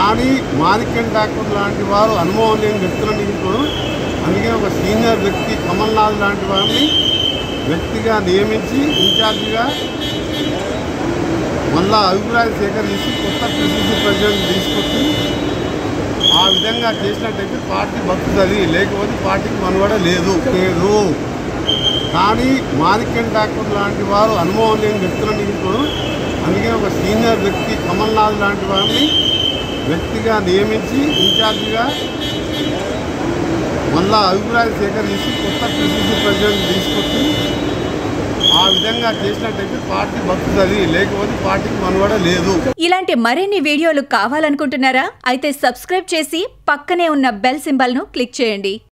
కానీ మాణిక్యం ఠాకూర్ లాంటి వారు అనుభవం లేని వ్యక్తులను ఇప్పుడు అందుకే ఒక సీనియర్ వ్యక్తి కమల్నాథ్ లాంటి వారిని వ్యక్తిగా నియమించి ఇన్ఛార్జిగా మళ్ళా అభిప్రాయం సేకరించి కొత్త పిసిసి ప్రెసిడెంట్ తీసుకొచ్చి ఆ విధంగా చేసినట్టయితే పార్టీ బతుకుతుంది లేకపోతే పార్టీకి మనుగడ లేదు లేదు కానీ మాణిక్యం ఠాకూర్ లాంటి వారు అనుభవం లేని వ్యక్తులను ఇప్పుడు అందుకే ఒక సీనియర్ వ్యక్తి కమల్నాథ్ లాంటి వారిని వ్యక్తిగా నియమించి ఇన్ఛార్జిగా మళ్ళా అభిప్రాయం సేకరించి కొత్త పిసిసి ప్రెసిడెంట్ తీసుకొచ్చి ఆ విధంగా చేసినట్టయితే పార్టీ బతుకుతుంది లేకపోతే పార్టీకి మనుగడ లేదు ఇలాంటి మరిన్ని వీడియోలు కావాలనుకుంటున్నారా అయితే సబ్స్క్రైబ్ చేసి పక్కనే ఉన్న బెల్ సింబల్ను క్లిక్ చేయండి